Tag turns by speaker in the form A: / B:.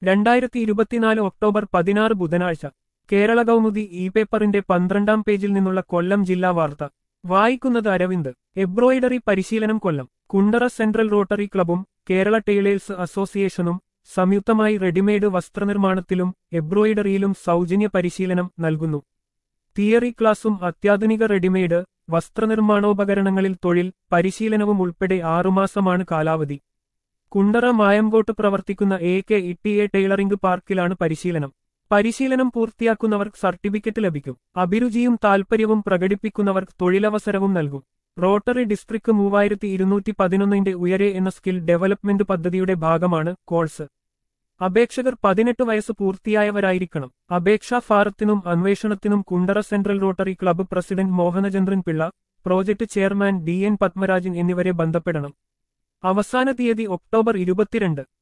A: രണ്ടായിരത്തി ഇരുപത്തിനാല് ഒക്ടോബർ പതിനാറ് ബുധനാഴ്ച കേരള കൗമുദി ഇ പേപ്പറിന്റെ പന്ത്രണ്ടാം പേജിൽ നിന്നുള്ള കൊല്ലം ജില്ലാ വാർത്ത വായിക്കുന്നത് അരവിന്ദ് എംബ്രോയിഡറി പരിശീലനം കൊല്ലം കുണ്ടറ സെൻട്രൽ റോട്ടറി ക്ലബും കേരള ടൈലേഴ്സ് അസോസിയേഷനും സംയുക്തമായി റെഡിമെയ്ഡ് വസ്ത്രനിർമ്മാണത്തിലും എംബ്രോയിഡറിയിലും സൗജന്യ പരിശീലനം നൽകുന്നു തിയറി ക്ലാസും അത്യാധുനിക റെഡിമെയ്ഡ് വസ്ത്രനിർമ്മാണോപകരണങ്ങളിൽ തൊഴിൽ പരിശീലനവും ഉൾപ്പെടെ ആറുമാസമാണ് കാലാവധി കുണ്ടറ മായംകോട്ട് പ്രവർത്തിക്കുന്ന എ കെ ഇട്ടിഎ ടൈലറിംഗ് പാർക്കിലാണ് പരിശീലനം പരിശീലനം പൂർത്തിയാക്കുന്നവർക്ക് സർട്ടിഫിക്കറ്റ് ലഭിക്കും അഭിരുചിയും താൽപ്പര്യവും പ്രകടിപ്പിക്കുന്നവർക്ക് തൊഴിലവസരവും നൽകും റോട്ടറി ഡിസ്ട്രിക്ട് മൂവായിരത്തി ഇരുന്നൂറ്റി പതിനൊന്നിന്റെ ഉയരെ എന്ന സ്കിൽ ഡെവലപ്മെന്റ് പദ്ധതിയുടെ ഭാഗമാണ് കോഴ്സ് അപേക്ഷകർ പതിനെട്ട് വയസ്സ് പൂർത്തിയായവരായിരിക്കണം അപേക്ഷാ ഫാറത്തിനും അന്വേഷണത്തിനും Kundara central Rotary club president Mohanachandran Pillai project chairman D N Padmarajan എന്നിവരെ ബന്ധപ്പെടണം അവസാന തീയതി ഒക്ടോബർ ഇരുപത്തിരണ്ട്